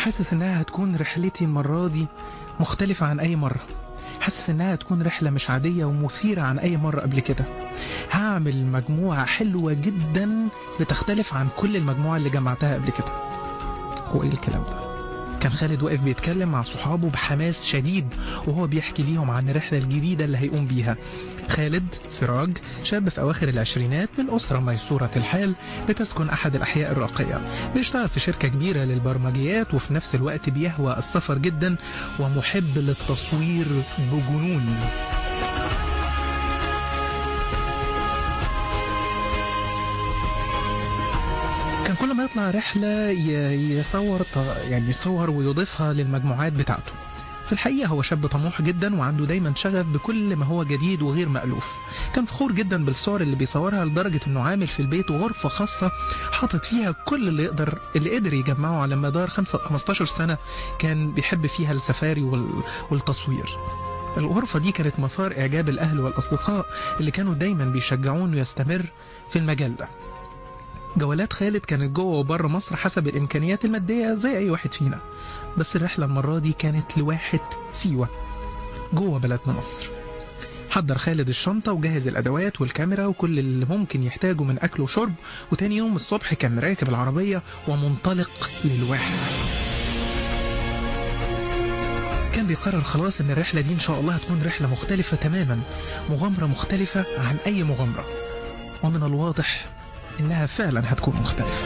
حاسس انها هتكون رحلتي المرة دي مختلفة عن اي مرة حاسس انها هتكون رحلة مش عادية ومثيرة عن اي مرة قبل كده هعمل مجموعة حلوة جدا بتختلف عن كل المجموعة اللي جمعتها قبل كده هو ايه الكلام ده كان خالد واقف بيتكلم مع صحابه بحماس شديد وهو بيحكي ليهم عن الرحلة الجديدة اللي هيقوم بيها خالد سراج شاب في أواخر العشرينات من أسرة ميسورة الحال بتسكن أحد الأحياء الراقية بيشتغل في شركة كبيرة للبرمجيات وفي نفس الوقت بيهوى السفر جدا ومحب للتصوير بجنون كان كل ما يطلع رحلة ي- يصور ط- يعني يصور ويضيفها للمجموعات بتاعته في الحقيقة هو شاب طموح جدا وعنده دايما شغف بكل ما هو جديد وغير مألوف كان فخور جدا بالصور اللي بيصورها لدرجة انه عامل في البيت غرفة خاصة حاطط فيها كل اللي يقدر اللي قدر يجمعه على مدار خمسة 15 سنة كان بيحب فيها السفاري وال- والتصوير الغرفة دي كانت مثار إعجاب الأهل والأصدقاء اللي كانوا دايما بيشجعوه إنه يستمر في المجال ده جولات خالد كانت جوه وبره مصر حسب الامكانيات الماديه زي اي واحد فينا بس الرحله المره دي كانت لواحد سيوه جوه بلدنا مصر حضر خالد الشنطة وجهز الأدوات والكاميرا وكل اللي ممكن يحتاجه من أكل وشرب وتاني يوم الصبح كان راكب العربية ومنطلق للواحة كان بيقرر خلاص إن الرحلة دي إن شاء الله هتكون رحلة مختلفة تماما مغامرة مختلفة عن أي مغامرة ومن الواضح إنها فعلا هتكون مختلفة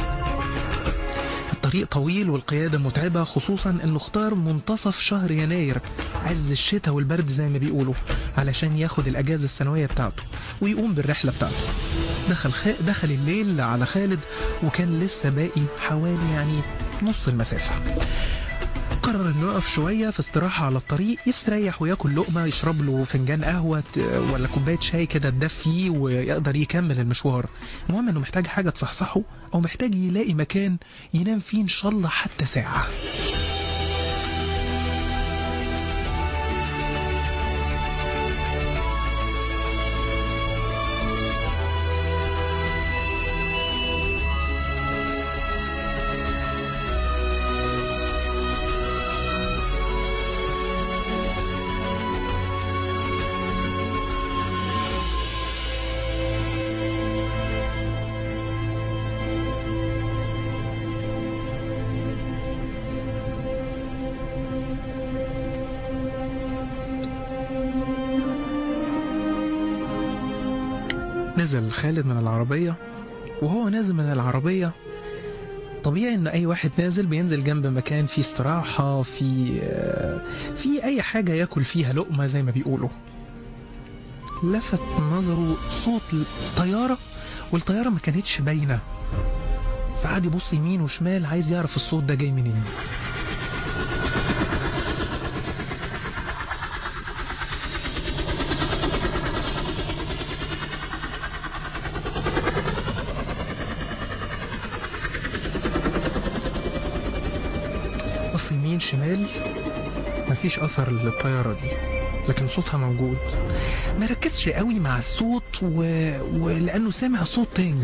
الطريق طويل والقيادة متعبة خصوصا إنه اختار منتصف شهر يناير عز الشتاء والبرد زي ما بيقولوا علشان ياخد الأجازة السنوية بتاعته ويقوم بالرحلة بتاعته دخل خ... دخل الليل على خالد وكان لسه باقي حوالي يعني نص المسافة قرر انه يقف شويه في استراحه على الطريق يستريح وياكل لقمه يشرب له فنجان قهوه ت- ولا كوبايه شاي كده تدفيه ويقدر يكمل المشوار المهم انه محتاج حاجه تصحصحه او محتاج يلاقي مكان ينام فيه ان شاء الله حتى ساعه نزل خالد من العربية وهو نازل من العربية طبيعي ان اي واحد نازل بينزل جنب مكان فيه استراحة في في اي حاجة ياكل فيها لقمة زي ما بيقولوا لفت نظره صوت الطيارة والطيارة ما كانتش باينة فقعد يبص يمين وشمال عايز يعرف الصوت ده جاي منين بص يمين شمال مفيش اثر للطياره دي لكن صوتها موجود ما ركزش قوي مع الصوت و... ولانه سامع صوت تاني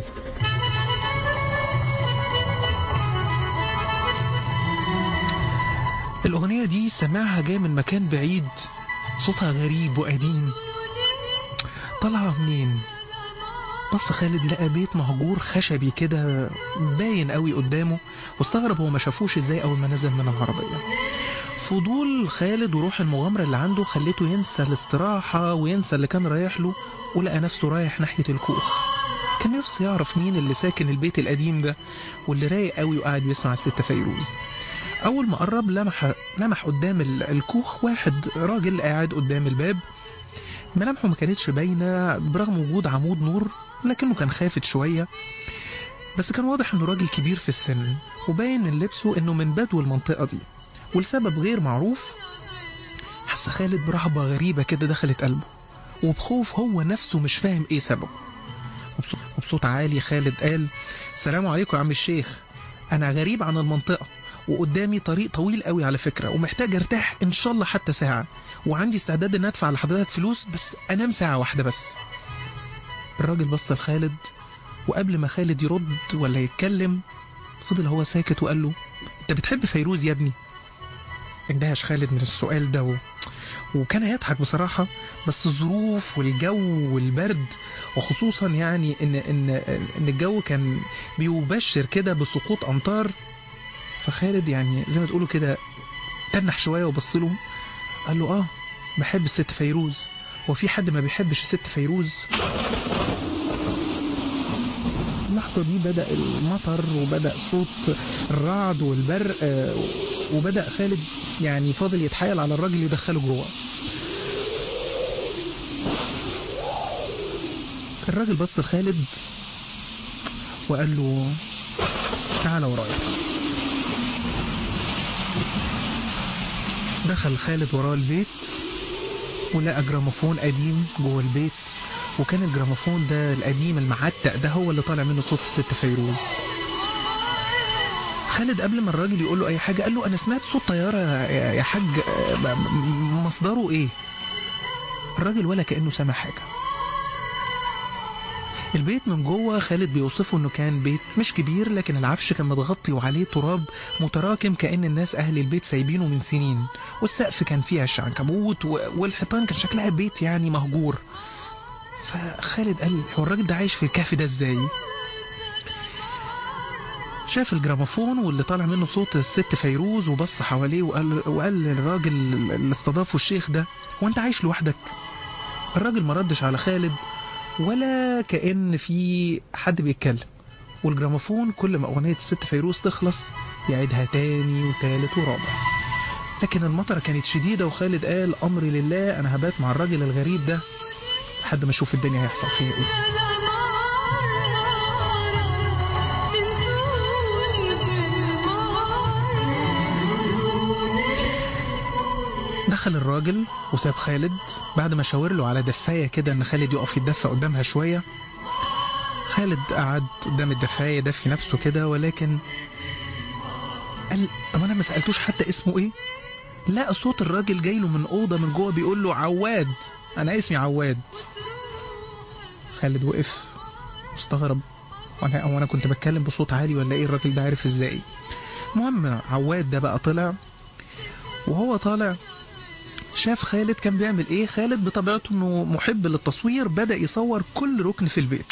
الاغنيه دي سمعها جايه من مكان بعيد صوتها غريب وقديم طالعه منين بص خالد لقى بيت مهجور خشبي كده باين قوي قدامه واستغرب هو ما شافوش ازاي اول ما نزل من العربيه فضول خالد وروح المغامره اللي عنده خليته ينسى الاستراحه وينسى اللي كان رايح له ولقى نفسه رايح ناحيه الكوخ كان نفسه يعرف مين اللي ساكن البيت القديم ده واللي رايق قوي وقاعد بيسمع الست فيروز اول ما قرب لمح لمح قدام ال- الكوخ واحد راجل قاعد قدام الباب ملامحه ما كانتش باينه برغم وجود عمود نور لكنه كان خافت شويه بس كان واضح انه راجل كبير في السن وباين من لبسه انه من بدو المنطقه دي ولسبب غير معروف حس خالد برهبه غريبه كده دخلت قلبه وبخوف هو نفسه مش فاهم ايه سببه وبصوت, وبصوت عالي خالد قال سلام عليكم يا عم الشيخ انا غريب عن المنطقه وقدامي طريق طويل قوي على فكره ومحتاج ارتاح ان شاء الله حتى ساعه وعندي استعداد ان ادفع لحضرتك فلوس بس انام ساعه واحده بس الراجل بص لخالد وقبل ما خالد يرد ولا يتكلم فضل هو ساكت وقال له انت بتحب فيروز يا ابني اندهش خالد من السؤال ده و... وكان هيضحك بصراحة بس الظروف والجو والبرد وخصوصا يعني ان ان ان الجو كان بيبشر كده بسقوط امطار فخالد يعني زي ما تقولوا كده تنح شوية وبص له قال له اه بحب الست فيروز هو في حد ما بيحبش الست فيروز اللحظة دي بدأ المطر وبدأ صوت الرعد والبرق آه، وبدأ خالد يعني فاضل يتحايل على الراجل يدخله جوه الراجل بص لخالد وقال له تعالى ورايا دخل خالد وراه البيت ولقى جراموفون قديم جوه البيت وكان الجراموفون ده القديم المعتق ده هو اللي طالع منه صوت الست فيروز خالد قبل ما الراجل يقول له اي حاجه قال له انا سمعت صوت طياره يا يا حاج آه، م- م- مصدره ايه الراجل ولا كانه سمع حاجه البيت من جوه خالد بيوصفه انه كان بيت مش كبير لكن العفش كان متغطي وعليه تراب متراكم كأن الناس اهل البيت سايبينه من سنين والسقف كان فيه عش عنكبوت و- والحيطان كان شكلها بيت يعني مهجور فخالد قال هو الراجل ده عايش في الكهف ده ازاي شاف الجراموفون واللي طالع منه صوت الست فيروز وبص حواليه وقال وقال للراجل اللي استضافه الشيخ ده هو انت عايش لوحدك الراجل ما ردش على خالد ولا كأن في حد بيتكلم والجراموفون كل ما أغنية الست فيروز تخلص يعيدها تاني وتالت ورابع لكن المطرة كانت شديدة وخالد قال أمري لله أنا هبات مع الراجل الغريب ده لحد ما أشوف الدنيا هيحصل فيها إيه دخل الراجل وساب خالد بعد ما شاور له على دفاية كده ان خالد يقف يتدفى قدامها شوية خالد قعد قدام الدفاية دفي نفسه كده ولكن قال طب انا ما سألتوش حتى اسمه ايه لقى صوت الراجل جاي له من أوضة من جوه بيقول له عواد أنا اسمي عواد خالد وقف واستغرب وانا او انا كنت بتكلم بصوت عالي ولا ايه الراجل ده عارف ازاي المهم عواد ده بقى طلع وهو طالع شاف خالد كان بيعمل ايه خالد بطبيعته انه محب للتصوير بدأ يصور كل ركن في البيت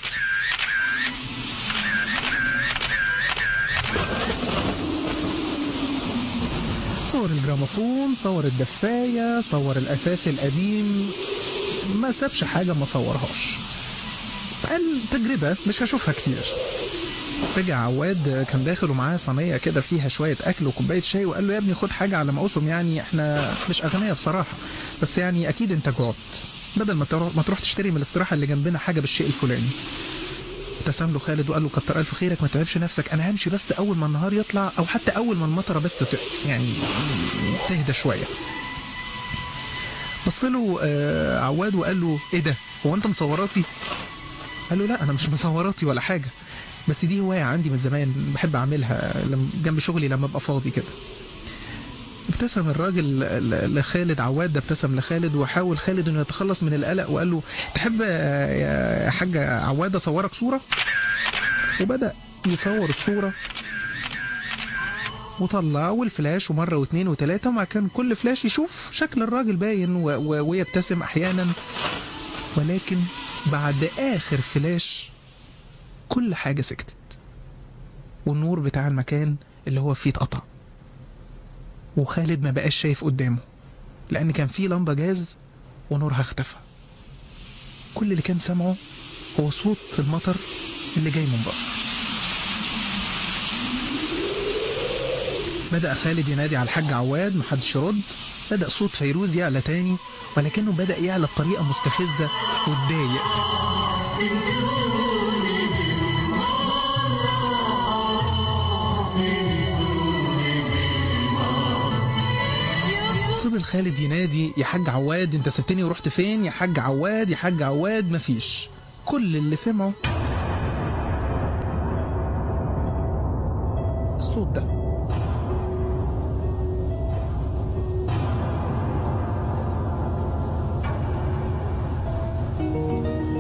صور الجراموفون صور الدفاية صور الأثاث القديم ما سابش حاجة ما صورهاش قال تجربة مش هشوفها كتير رجع عواد كان داخل ومعاه صينية كده فيها شوية أكل وكوباية شاي وقال له يا ابني خد حاجة على مقاسهم يعني احنا مش أغنياء بصراحة بس يعني أكيد أنت جعت بدل ما تروح, ما تروح تشتري من الاستراحة اللي جنبنا حاجة بالشيء الفلاني ابتسم له خالد وقال له كتر ألف خيرك ما تعبش نفسك أنا همشي بس أول ما النهار يطلع أو حتى أول ما المطرة بس ت... يعني تهدى شوية بص له آه عواد وقال له إيه ده هو أنت مصوراتي قال له لا أنا مش مصوراتي ولا حاجة بس دي هواية عندي من زمان بحب أعملها لم- جنب شغلي لما أبقى فاضي كده ابتسم الراجل ل- لخالد عواد ده ابتسم لخالد وحاول خالد انه يتخلص من القلق وقال له تحب يا حاج عواد اصورك صوره وبدا يصور الصوره وطلع والفلاش ومره واثنين وثلاثه ومع كان كل فلاش يشوف شكل الراجل باين و- و- ويبتسم احيانا ولكن بعد اخر فلاش كل حاجه سكتت والنور بتاع المكان اللي هو فيه اتقطع وخالد ما بقاش شايف قدامه لأن كان في لمبة جاز ونورها اختفى كل اللي كان سامعه هو صوت المطر اللي جاي من بره بدأ خالد ينادي على الحاج عواد محدش يرد بدأ صوت فيروز يعلى تاني ولكنه بدأ يعلى بطريقة مستفزة وتضايق فضل خالد ينادي يا حاج عواد انت سبتني ورحت فين يا حاج عواد يا حاج عواد مفيش كل اللي سمعه الصوت ده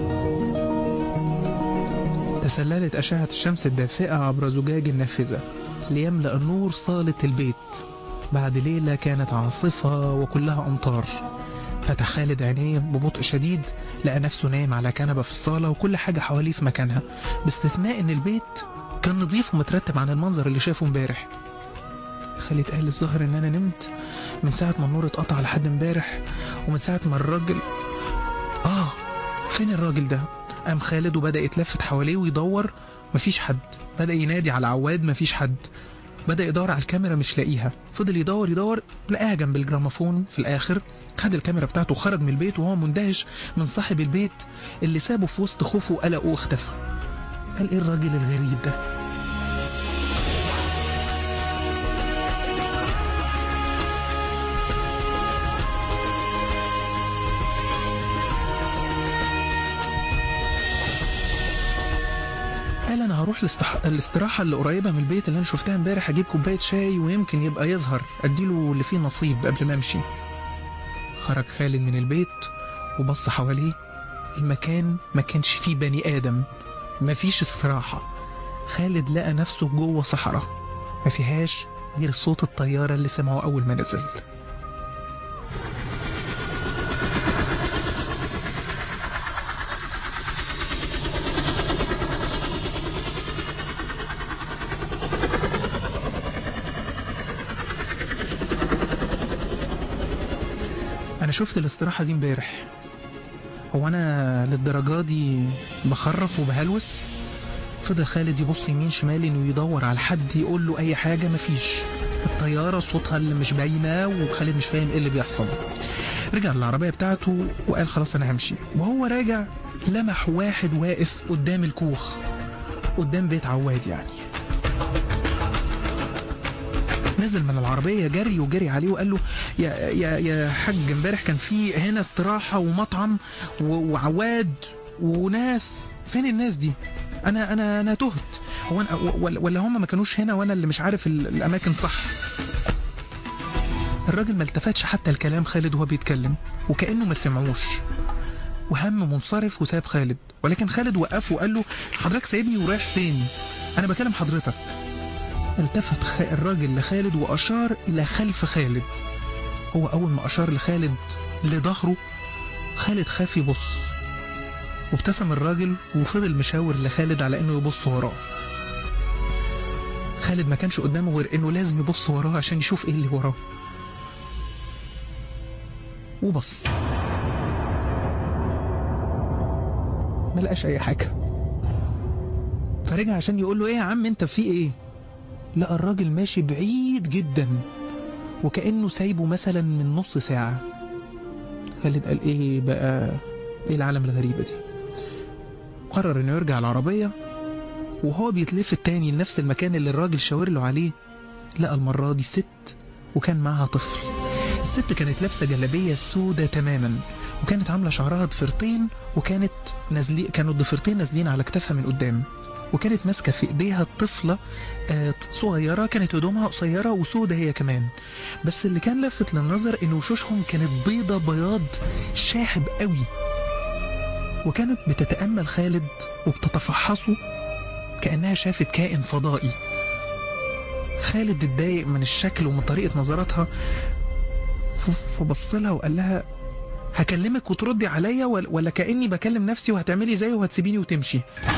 تسللت أشعة الشمس الدافئة عبر زجاج النافذة ليملأ النور صالة البيت بعد ليلة كانت عاصفة وكلها أمطار فتح خالد عينيه ببطء شديد لقى نفسه نايم على كنبة في الصالة وكل حاجة حواليه في مكانها باستثناء إن البيت كان نظيف ومترتب عن المنظر اللي شافه امبارح خالد قال الظاهر إن أنا نمت من ساعة ما النور اتقطع لحد امبارح ومن ساعة ما الراجل آه فين الراجل ده؟ قام خالد وبدأ يتلفت حواليه ويدور مفيش حد بدأ ينادي على عواد مفيش حد بدأ يدور على الكاميرا مش لاقيها فضل يدور يدور لقاها جنب الجراموفون في الآخر خد الكاميرا بتاعته وخرج من البيت وهو مندهش من صاحب البيت اللي سابه في وسط خوفه وقلقه واختفى قال ايه الراجل الغريب ده قال انا هروح الاستح... الاستراحه اللي قريبه من البيت اللي انا شفتها امبارح اجيب كوبايه شاي ويمكن يبقى يظهر اديله اللي فيه نصيب قبل ما امشي خرج خالد من البيت وبص حواليه المكان ما كانش فيه بني ادم ما فيش استراحه خالد لقى نفسه جوه صحراء ما فيهاش غير صوت الطياره اللي سمعه اول ما نزل انا شفت الاستراحه دي امبارح هو انا للدرجه دي بخرف وبهلوس فضل خالد يبص يمين شمال انه يدور على حد يقول له اي حاجه مفيش الطياره صوتها اللي مش باينه وخالد مش فاهم ايه اللي بيحصل رجع للعربيه بتاعته وقال خلاص انا همشي وهو راجع لمح واحد واقف قدام الكوخ قدام بيت عواد يعني نزل من العربية جري وجري عليه وقال له يا يا يا حاج امبارح كان في هنا استراحة ومطعم و- وعواد وناس فين الناس دي؟ أنا أنا أنا تهت هو أنا ولا- ولا هم ما كانوش هنا وأنا اللي مش عارف ال- الأماكن صح الراجل ما التفتش حتى الكلام خالد وهو بيتكلم وكأنه ما سمعوش وهم منصرف وساب خالد ولكن خالد وقفه وقال له حضرتك سايبني ورايح فين؟ أنا بكلم حضرتك التفت خ... الراجل لخالد وأشار إلى خلف خالد هو أول ما أشار لخالد لظهره خالد خاف يبص وابتسم الراجل وفضل مشاور لخالد على إنه يبص وراه خالد ما كانش قدامه غير إنه لازم يبص وراه عشان يشوف إيه اللي وراه وبص ما لقاش أي حاجة فرجع عشان يقول له إيه يا عم أنت في إيه لقى الراجل ماشي بعيد جدا وكأنه سايبه مثلا من نص ساعة خالد قال ايه بقى ايه العالم الغريبة دي قرر انه يرجع العربية وهو بيتلفت تاني لنفس المكان اللي الراجل شاور له عليه لقى المرة دي ست وكان معاها طفل الست كانت لابسة جلابية سودة تماما وكانت عاملة شعرها ضفيرتين وكانت نازلين كانوا الضفيرتين نازلين على كتافها من قدام وكانت ماسكة في ايديها الطفلة آه، صغيرة كانت هدومها قصيرة وسودة هي كمان بس اللي كان لافت للنظر ان وشوشهم كانت بيضة بياض شاحب قوي وكانت بتتأمل خالد وبتتفحصه كأنها شافت كائن فضائي خالد اتضايق من الشكل ومن طريقة نظراتها ف- فبص لها وقال لها هكلمك وتردي عليا ولا ولا كأني بكلم نفسي وهتعملي زيي وهتسيبيني وتمشي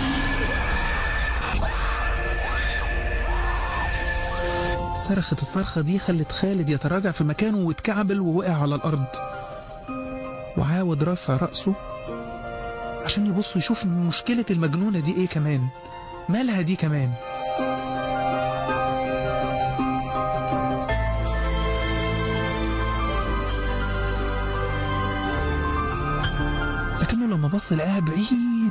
صرخت الصرخة دي خلت خالد يتراجع في مكانه واتكعبل ووقع على الأرض وعاود رافع رأسه عشان يبص يشوف مشكلة المجنونة دي ايه كمان مالها دي كمان لكنه لما بص لقاها بعيد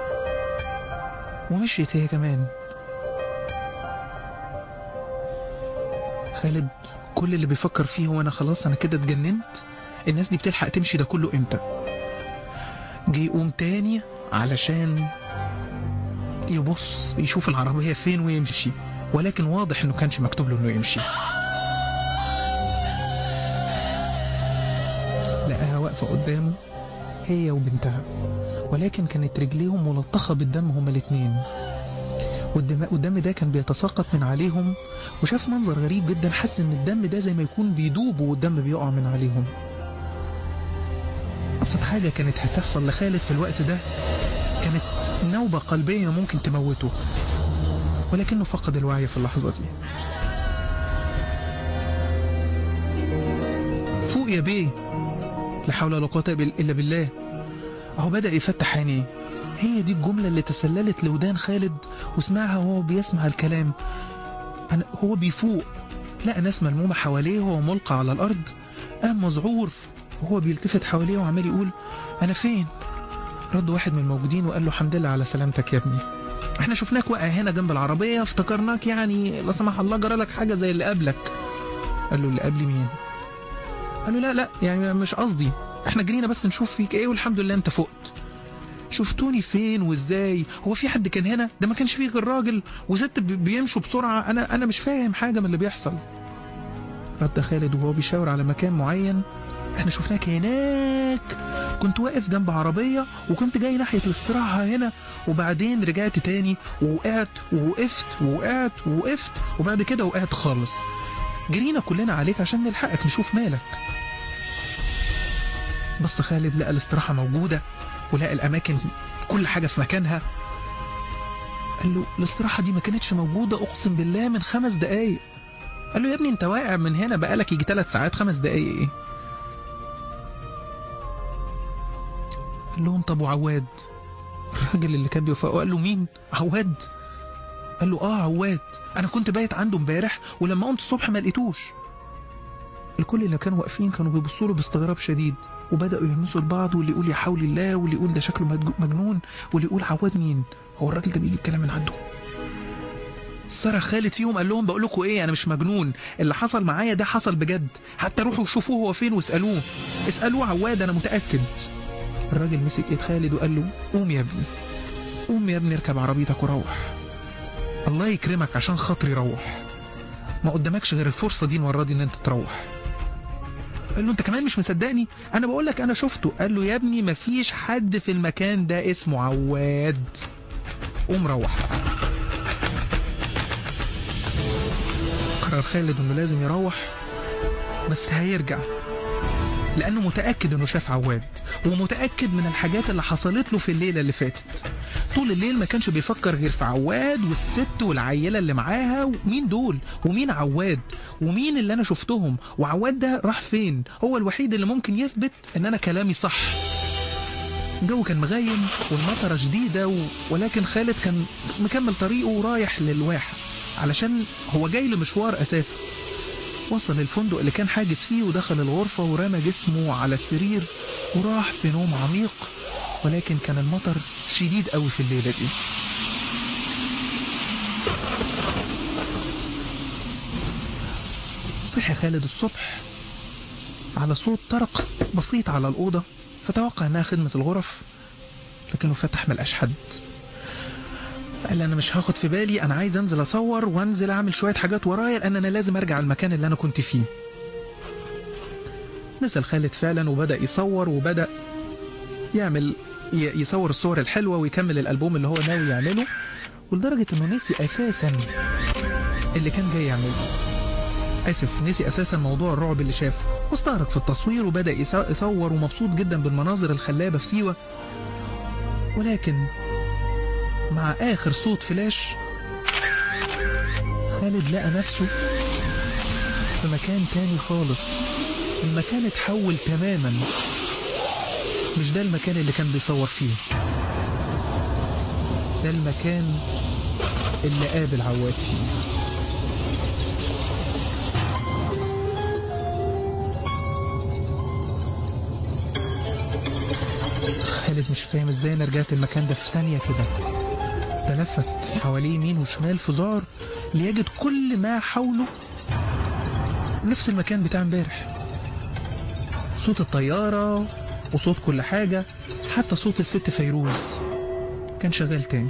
ومشيت هي كمان خالد كل اللي بيفكر فيه هو انا خلاص انا كده اتجننت الناس دي بتلحق تمشي ده كله امتى جه يقوم تاني علشان يبص يشوف العربية فين ويمشي ولكن واضح انه كانش مكتوب له انه يمشي لقاها واقفة قدامه هي وبنتها ولكن كانت رجليهم ملطخة بالدم هما الاتنين والدم, والدم ده كان بيتساقط من عليهم وشاف منظر غريب جدا حس ان الدم ده زي ما يكون بيدوب والدم بيقع من عليهم ابسط حاجه كانت هتحصل لخالد في الوقت ده كانت نوبه قلبيه ممكن تموته ولكنه فقد الوعي في اللحظه دي فوق يا بيه لا حول ولا قوه الا بالله اهو بدا يفتح عينيه هي دي الجملة اللي تسللت لودان خالد وسمعها وهو بيسمع الكلام أنا هو بيفوق لقى ناس ملمومة حواليه وهو ملقى على الأرض قام مذعور وهو بيلتفت حواليه وعمال يقول أنا فين؟ رد واحد من الموجودين وقال له الحمد لله على سلامتك يا ابني احنا شفناك واقع هنا جنب العربية افتكرناك يعني لا سمح الله جرى لك حاجة زي اللي قبلك قال له اللي قبلي مين؟ قال له لا لا يعني مش قصدي احنا جرينا بس نشوف فيك ايه والحمد لله انت فقت شفتوني فين وازاي هو في حد كان هنا ده ما كانش فيه غير راجل وست بيمشوا بسرعه انا انا مش فاهم حاجه من اللي بيحصل رد خالد وهو بيشاور على مكان معين احنا شفناك هناك كنت واقف جنب عربية وكنت جاي ناحية الاستراحة هنا وبعدين رجعت تاني ووقعت ووقفت ووقعت ووقفت وبعد كده وقعت خالص جرينا كلنا عليك عشان نلحقك نشوف مالك بس خالد لقى الاستراحة موجودة ولقى الأماكن كل حاجة في مكانها قال له الاستراحة دي ما كانتش موجودة أقسم بالله من خمس دقايق قال له يا ابني انت واقع من هنا بقالك يجي ثلاث ساعات خمس دقايق ايه قال لهم طب وعواد الراجل اللي كان بيوفقه قال له مين عواد قال له اه عواد انا كنت بايت عنده امبارح ولما قمت الصبح ما لقيتوش الكل اللي كانوا واقفين كانوا بيبصوا له باستغراب شديد وبداوا يلمسوا لبعض واللي يقول يا حول الله واللي يقول ده شكله مجنون واللي يقول عواد مين هو الراجل ده بيجيب كلام من عنده صرخ خالد فيهم قال لهم بقول لكم ايه انا مش مجنون اللي حصل معايا ده حصل بجد حتى روحوا شوفوه هو فين واسالوه اسالوه عواد انا متاكد الراجل مسك ايد خالد وقال له قوم يا ابني قوم يا ابني اركب عربيتك وروح الله يكرمك عشان خاطري روح ما قدامكش غير الفرصه دي المره دي ان انت تروح قال له انت كمان مش مصدقني انا بقول لك انا شفته قال له يا ابني مفيش حد في المكان ده اسمه عواد قوم روح قرر خالد انه لازم يروح بس هيرجع لانه متاكد انه شاف عواد ومتاكد من الحاجات اللي حصلت له في الليله اللي فاتت طول الليل ما كانش بيفكر غير في عواد والست والعيله اللي معاها ومين دول ومين عواد ومين اللي انا شفتهم وعواد ده راح فين هو الوحيد اللي ممكن يثبت ان انا كلامي صح الجو كان مغيم والمطره شديده و... ولكن خالد كان مكمل طريقه ورايح للواحه علشان هو جاي لمشوار اساسا وصل الفندق اللي كان حاجز فيه ودخل الغرفة ورمى جسمه على السرير وراح في نوم عميق ولكن كان المطر شديد قوي في الليلة دي صحي خالد الصبح على صوت طرق بسيط على الأوضة فتوقع إنها خدمة الغرف لكنه فتح ملقاش حد قال لي انا مش هاخد في بالي انا عايز انزل اصور وانزل اعمل شويه حاجات ورايا لان انا لازم ارجع المكان اللي انا كنت فيه نزل خالد فعلا وبدا يصور وبدا يعمل يصور الصور الحلوه ويكمل الالبوم اللي هو ناوي يعمله ولدرجه انه نسي اساسا اللي كان جاي يعمله اسف نسي اساسا موضوع الرعب اللي شافه واستغرق في التصوير وبدا يصور ومبسوط جدا بالمناظر الخلابه في سيوه ولكن مع آخر صوت فلاش خالد لقى نفسه في مكان تاني خالص المكان اتحول تماما مش ده المكان اللي كان بيصور فيه ده المكان اللي قابل عواد فيه خالد مش فاهم ازاي انا رجعت المكان ده في ثانيه كده تلفت حواليه يمين وشمال في ذعر ليجد كل ما حوله نفس المكان بتاع امبارح صوت الطيارة وصوت كل حاجة حتى صوت الست فيروز كان شغال تاني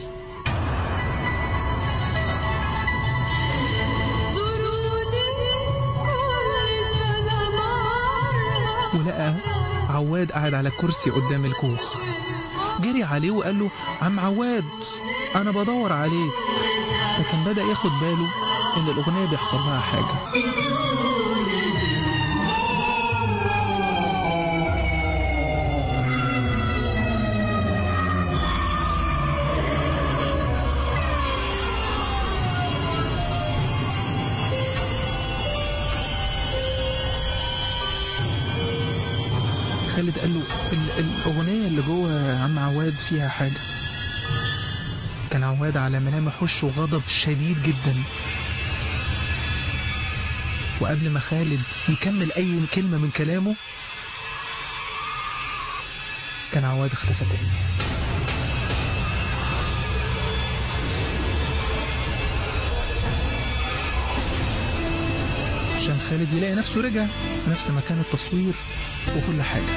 ولقى عواد قاعد على كرسي قدام الكوخ جه جري عليه وقال له عم عواد انا بدور عليك لكن بدا ياخد باله ان الاغنيه بيحصل لها حاجه خالد قال له ال- الاغنيه اللي جوه عم عواد فيها حاجه كان عواد على ملامح وشه غضب شديد جدا وقبل ما خالد يكمل اي كلمه من كلامه كان عواد اختفى تاني عشان خالد يلاقي نفسه رجع في نفس مكان التصوير وكل حاجة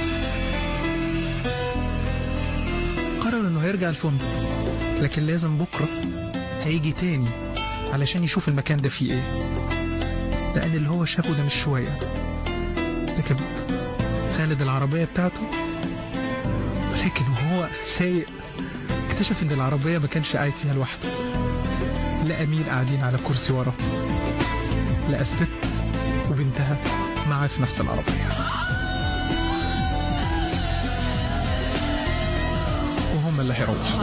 قرر انه هيرجع الفندق لكن لازم بكرة هيجي تاني علشان يشوف المكان ده فيه ايه لان اللي هو شافه ده مش شوية ركب خالد العربية بتاعته ولكن وهو سايق اكتشف ان العربية ما كانش قاعد فيها لوحده لقى مين قاعدين على كرسي ورا لقى الست وبنتها معاه في نفس العربية وهم اللي هيروحوا